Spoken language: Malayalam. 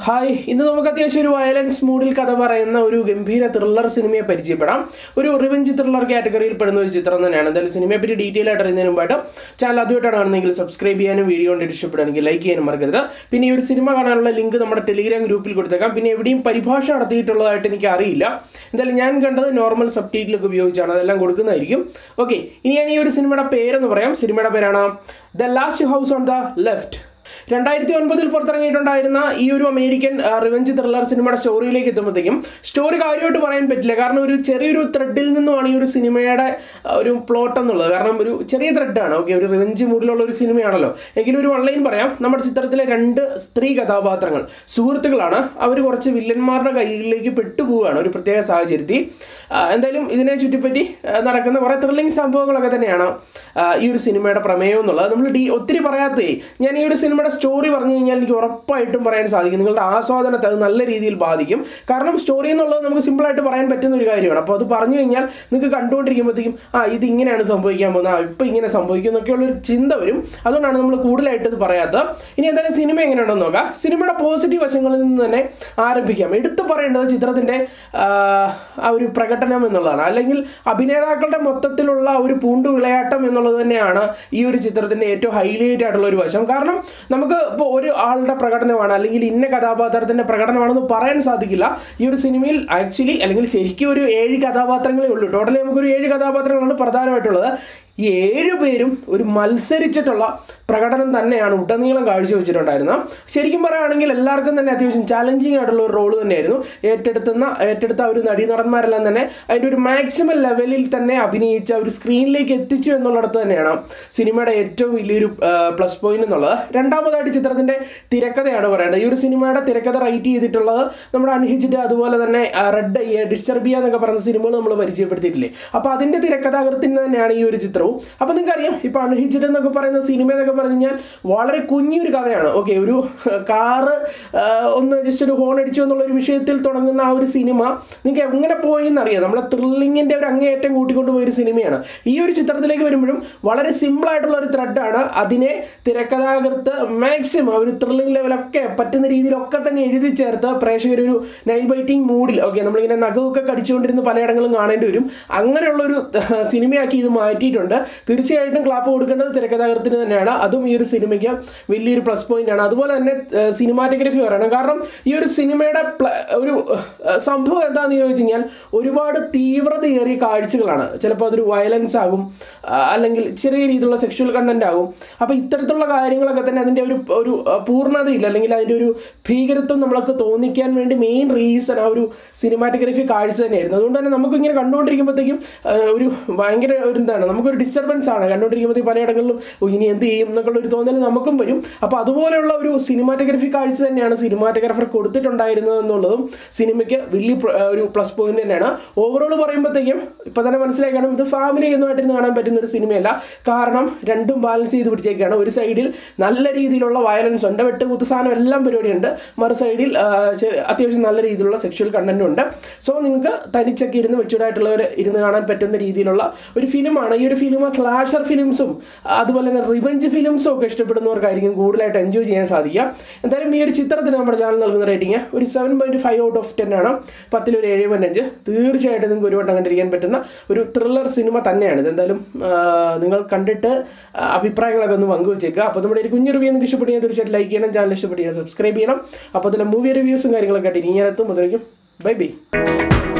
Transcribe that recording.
ഹായ് ഇന്ന് നമുക്ക് അത്യാവശ്യം ഒരു വയലൻസ് മൂഡിൽ കഥ പറയുന്ന ഒരു ഗംഭീര ത്രില്ലർ സിനിമയെ പരിചയപ്പെടാം ഒരു റിവെഞ്ച് ത്രില്ലർ കാറ്റഗറിയിൽ പെടുന്ന ഒരു ചിത്രം തന്നെയാണ് എന്തായാലും സിനിമയെ പറ്റി ഡീറ്റെയിൽ ആയിട്ട് അറിയുന്നതിന് മുമ്പായിട്ട് ചാനൽ ആദ്യമായിട്ടാണ് കാണുന്നതെങ്കിൽ സബ്സ്ക്രൈബ് ചെയ്യാനും വീഡിയോ കണ്ടിട്ട് ഇഷ്ടപ്പെടുകയാണെങ്കിൽ ലൈക്ക് ചെയ്യാനും മറക്കരുത് പിന്നെ ഈ ഒരു സിനിമ കാണാനുള്ള ലിങ്ക് നമ്മുടെ ടെലിഗ്രാം ഗ്രൂപ്പിൽ കൊടുത്തേക്കാം പിന്നെ എവിടെയും പരിഭാഷ നടത്തിയിട്ടുള്ളതായിട്ട് എനിക്ക് അറിയില്ല എന്തായാലും ഞാൻ കണ്ടത് നോർമൽ സബ് ടൈറ്റിലൊക്കെ ഉപയോഗിച്ചാണ് അതെല്ലാം കൊടുക്കുന്നതായിരിക്കും ഓക്കെ ഇനി ഞാൻ ഈ ഒരു സിനിമയുടെ പേരെന്ന് പറയാം സിനിമയുടെ പേരാണ് the last house on the left രണ്ടായിരത്തി ഒൻപതിൽ പുറത്തിറങ്ങിയിട്ടുണ്ടായിരുന്ന ഈ ഒരു അമേരിക്കൻ റിവെഞ്ച് ത്രില്ലർ സിനിമയുടെ സ്റ്റോറിയിലേക്ക് എത്തുമ്പോഴത്തേക്കും സ്റ്റോറി കാര്യമായിട്ട് പറയാൻ പറ്റില്ല കാരണം ഒരു ചെറിയൊരു ത്രെഡിൽ നിന്നുമാണ് ഈ ഒരു സിനിമയുടെ ആ, ഒരു പ്ലോട്ട് എന്നുള്ളത് കാരണം ഒരു ചെറിയ ത്രെഡാണ് ഓക്കെ ഒരു റിവെഞ്ച് മൂഡിലുള്ള ഒരു സിനിമയാണല്ലോ എങ്കിലും ഒരു ഓൺലൈൻ പറയാം നമ്മുടെ ചിത്രത്തിലെ രണ്ട് സ്ത്രീ കഥാപാത്രങ്ങൾ സുഹൃത്തുക്കളാണ് അവർ കുറച്ച് വില്ലന്മാരുടെ കയ്യിലേക്ക് പെട്ടുപോവുകയാണ് ഒരു പ്രത്യേക സാഹചര്യത്തിൽ ആ, എന്തായാലും ഇതിനെ ചുറ്റിപ്പറ്റി ആ, നടക്കുന്ന കുറേ ത്രില്ലിംഗ് സംഭവങ്ങളൊക്കെ തന്നെയാണ് ആ, ഈ ഒരു സിനിമയുടെ പ്രമേയം എന്നുള്ളത് നമ്മൾ ഡി ഒത്തിരി പറയാത്തേ ഞാൻ ഈ ഒരു സിനിമയുടെ സ്റ്റോറി പറഞ്ഞു കഴിഞ്ഞാൽ എനിക്ക് ഉറപ്പായിട്ടും പറയാൻ സാധിക്കും നിങ്ങളുടെ ആസ്വാദനത്തെ അത് നല്ല രീതിയിൽ ബാധിക്കും കാരണം സ്റ്റോറി എന്നുള്ളത് നമുക്ക് സിമ്പിളായിട്ട് പറയാൻ പറ്റുന്ന ഒരു കാര്യമാണ് അപ്പോൾ അത് പറഞ്ഞു കഴിഞ്ഞാൽ നിങ്ങൾക്ക് കണ്ടുകൊണ്ടിരിക്കുമ്പോഴത്തേക്കും ആ ഇത് ഇങ്ങനെയാണ് സംഭവിക്കാൻ പോകുന്നത് ആ ഇപ്പം ഇങ്ങനെ സംഭവിക്കും എന്നൊക്കെയുള്ളൊരു ചിന്ത വരും അതുകൊണ്ടാണ് നമ്മൾ കൂടുതലായിട്ട് ഇത് പറയാത്തത് ഇനി എന്തായാലും സിനിമ എങ്ങനെയുണ്ടെന്ന് നോക്കാം സിനിമയുടെ പോസിറ്റീവ് വശങ്ങളിൽ നിന്ന് തന്നെ ആരംഭിക്കാം എടുത്തു പറയേണ്ടത് ചിത്രത്തിൻ്റെ ആ ഒരു പ്രകടനം എന്നുള്ളതാണ് അല്ലെങ്കിൽ അഭിനേതാക്കളുടെ മൊത്തത്തിലുള്ള ആ ഒരു പൂണ്ടു വിളയാട്ടം എന്നുള്ളത് തന്നെയാണ് ഈ ഒരു ചിത്രത്തിൻ്റെ ഏറ്റവും ഹൈലൈറ്റ് ആയിട്ടുള്ള ഒരു വശം കാരണം നമുക്ക് ഇപ്പോൾ ഒരു ആളുടെ പ്രകടനമാണ് അല്ലെങ്കിൽ ഇന്ന കഥാപാത്രത്തിൻ്റെ പ്രകടനമാണെന്ന് പറയാൻ സാധിക്കില്ല ഈ ഒരു സിനിമയിൽ ആക്ച്വലി അല്ലെങ്കിൽ ശരിക്കും ഒരു ഏഴ് കഥാപാത്രങ്ങളേ ഉള്ളൂ ടോട്ടലി നമുക്കൊരു ഏഴ് കഥാപാത്രങ്ങളാണ് പ്രധാനമായിട്ടുള്ളത് ഈ ഏഴ് പേരും ഒരു മത്സരിച്ചിട്ടുള്ള പ്രകടനം തന്നെയാണ് ഉടനീളം കാഴ്ചവെച്ചിട്ടുണ്ടായിരുന്നത് ശരിക്കും പറയുകയാണെങ്കിൽ എല്ലാവർക്കും തന്നെ അത്യാവശ്യം ചാലഞ്ചിങ് ആയിട്ടുള്ള ഒരു റോള് തന്നെയായിരുന്നു ഏറ്റെടുത്തുന്ന ഏറ്റെടുത്ത ആ ഒരു നടീനടന്മാരെല്ലാം തന്നെ അതിൻ്റെ ഒരു മാക്സിമം ലെവലിൽ തന്നെ അഭിനയിച്ച ഒരു സ്ക്രീനിലേക്ക് എത്തിച്ചു എന്നുള്ളിടത്ത് തന്നെയാണ് സിനിമയുടെ ഏറ്റവും വലിയൊരു പ്ലസ് പോയിന്റ് എന്നുള്ളത് രണ്ടാമതായിട്ട് ചിത്രത്തിൻ്റെ തിരക്കഥയാണ് പറയേണ്ടത് ഈ ഒരു സിനിമയുടെ തിരക്കഥ റൈറ്റ് ചെയ്തിട്ടുള്ളത് നമ്മുടെ അൺഹിജ്ഡ് അതുപോലെ തന്നെ റെഡ് ഡിസ്റ്റർബിയ എന്നൊക്കെ പറയുന്ന സിനിമകൾ നമ്മൾ പരിചയപ്പെടുത്തിയിട്ടില്ലേ അപ്പോൾ അതിൻ്റെ തിരക്കഥാകൃത്തിന് തന്നെയാണ് ഈ ഒരു ചിത്രവും അപ്പോൾ നിങ്ങൾക്കറിയാം ഇപ്പോൾ അൺഹിജ്ഡ് എന്നൊക്കെ പറയുന്ന സിനിമ എന്നൊക്കെ പറഞ്ഞു കഴിഞ്ഞാൽ വളരെ കുഞ്ഞൊരു കഥയാണ് ഓക്കെ ഒരു കാറ് ഒന്ന് ജസ്റ്റ് ഒരു ഹോൺ അടിച്ചു എന്നുള്ള ഒരു വിഷയത്തിൽ തുടങ്ങുന്ന ആ ഒരു സിനിമ നിങ്ങൾക്ക് എങ്ങനെ പോയി എന്നറിയാം നമ്മളെ ത്രില്ലിങ്ങിൻ്റെ ഒരു അങ്ങേയറ്റം കൂട്ടിക്കൊണ്ട് പോയൊരു സിനിമയാണ് ഈ ഒരു ചിത്രത്തിലേക്ക് വരുമ്പോഴും വളരെ സിമ്പിൾ ആയിട്ടുള്ള ഒരു ത്രെഡാണ് അതിനെ തിരക്കഥാകൃത്ത് മാക്സിമം ഒരു ത്രില്ലിംഗ് ലെവലൊക്കെ പറ്റുന്ന രീതിയിലൊക്കെ തന്നെ എഴുതി ചേർത്ത് പ്രേക്ഷകർ ഒരു നൈൻ ബൈറ്റിംഗ് മൂഡിൽ ഓക്കെ നമ്മളിങ്ങനെ നഖമൊക്കെ കടിച്ചുകൊണ്ടിരുന്ന് പലയിടങ്ങളും കാണേണ്ടി വരും അങ്ങനെയുള്ളൊരു സിനിമയാക്കി ഇത് മാറ്റിയിട്ടുണ്ട് തീർച്ചയായിട്ടും ക്ലാപ്പ് കൊടുക്കേണ്ടത് തിരക്കഥാകൃത്തിന് തന്നെയാണ് അതും ഈ ഒരു സിനിമയ്ക്ക് വലിയൊരു പ്ലസ് പോയിന്റ് ആണ് അതുപോലെ തന്നെ സിനിമാറ്റോഗ്രഫി പറയണം കാരണം ഈ ഒരു സിനിമയുടെ പ്ല- ഒരു ഏഹ്, സംഭവം എന്താണെന്ന് ചോദിച്ചു കഴിഞ്ഞാൽ ഒരുപാട് തീവ്രതയേറിയ കാഴ്ചകളാണ് ചിലപ്പോൾ അതൊരു വയലൻസ് ആകും ആ, അല്ലെങ്കിൽ ചെറിയ രീതിയിലുള്ള സെക്ഷുവൽ കണ്ടന്റ് ആകും അപ്പോൾ ഇത്തരത്തിലുള്ള കാര്യങ്ങളൊക്കെ തന്നെ അതിൻ്റെ ഒരു ഒരു ആ, പൂർണ്ണതയില്ല അല്ലെങ്കിൽ അതിൻ്റെ ഒരു ഭീകരത്വം നമ്മൾക്ക് തോന്നിക്കാൻ വേണ്ടി മെയിൻ റീസൺ ആ ഒരു സിനിമാറ്റോഗ്രഫി കാഴ്ച തന്നെയായിരുന്നു അതുകൊണ്ട് തന്നെ നമുക്ക് ഇങ്ങനെ കണ്ടുകൊണ്ടിരിക്കുമ്പോഴത്തേക്കും ആ, ഒരു ഭയങ്കര ഒരു എന്താണ് നമുക്കൊരു ഡിസ്റ്റർബൻസ് ആണ് കണ്ടുകൊണ്ടിരിക്കുമ്പോഴത്തേക്കും പലയിടങ്ങളിലും "ഓ, ഇനി എന്ത് ചെയ്യും എന്നൊക്കെയുള്ള ഒരു തോന്നൽ നമുക്കും വരും അപ്പോൾ അതുപോലെയുള്ള ഒരു സിനിമാറ്റോഗ്രഫി കാഴ്ച തന്നെയാണ് സിനിമാറ്റോഗ്രാഫർ കൊടുത്തിട്ടുണ്ടായിരുന്നത് എന്നുള്ളതും സിനിമയ്ക്ക് വലിയ പ്ര- ഒരു പ്ലസ് പോയിന്റ് തന്നെയാണ് ഓവറോൾ പറയുമ്പോഴത്തേക്കും ഇപ്പം തന്നെ മനസ്സിലായി കാണും ഇത് ഫാമിലി ഒന്നുമായിട്ടിരുന്ന് കാണാൻ പറ്റുന്ന ഒരു സിനിമയല്ല കാരണം രണ്ടും ബാലൻസ് ചെയ്ത് പിടിച്ചേക്കാണ് ഒരു സൈഡിൽ നല്ല രീതിയിലുള്ള വയലൻസ് ഉണ്ട് വെട്ട് കുത്തുസാധനം എല്ലാം പരിപാടിയുണ്ട് മറു സൈഡിൽ ആ, ചെ- അത്യാവശ്യം നല്ല രീതിയിലുള്ള സെക്ഷൽ കണ്ടന്റും ഉണ്ട് സോ നിങ്ങൾക്ക് തനിച്ചൊക്കെ ഇരുന്ന് മെച്ചൂർഡായിട്ടുള്ളവർ ഇരുന്ന് കാണാൻ പറ്റുന്ന രീതിയിലുള്ള ഒരു ഫിലിമാണ് ഈ ഒരു ഫിലിം സ്ലാഷർ ഫിലിംസും അതുപോലെ തന്നെ റിവഞ്ച് ഫിലിംസും ഒക്കെ ഇഷ്ടപ്പെടുന്നവർക്കായിരിക്കും കൂടുതലായിട്ട് എൻജോയ് ചെയ്യാൻ സാധിക്കുക എന്തായാലും ഈ ഒരു ചിത്രത്തിന് നമ്മുടെ ചാനൽ നൽകുന്ന റേറ്റിംഗ് ഒരു seven point five out of ten ആണ് പത്തിലൊരു ഏഴ് പോയിന്റ് അഞ്ച് തീർച്ചയായിട്ടും നിങ്ങൾക്ക് ഒരു വട്ടം കണ്ടിരിക്കാൻ പറ്റുന്ന ഒരു ത്രില്ലർ സിനിമ തന്നെയാണ് ഇത് എന്തായാലും ആ, നിങ്ങൾ കണ്ടിട്ട് ആ, അഭിപ്രായങ്ങളൊക്കെ ഒന്ന് പങ്കുവച്ചേക്കുക അപ്പോൾ നമ്മുടെ ഒരു കുഞ്ഞു റിവ്യൂ നിങ്ങൾക്ക് ഇഷ്ടപ്പെടുകയും തീർച്ചയായിട്ടും ലൈക്ക് ചെയ്യണം ചാനൽ ഇഷ്ടപ്പെടുക സബ്സ്ക്രൈബ് ചെയ്യണം അപ്പോൾ അതിലെ മൂവി റിവ്യൂസും കാര്യങ്ങളൊക്കെ ആയിട്ട് ഇനി ഞാൻ എത്തും മുതലേക്കും ബൈ ബൈ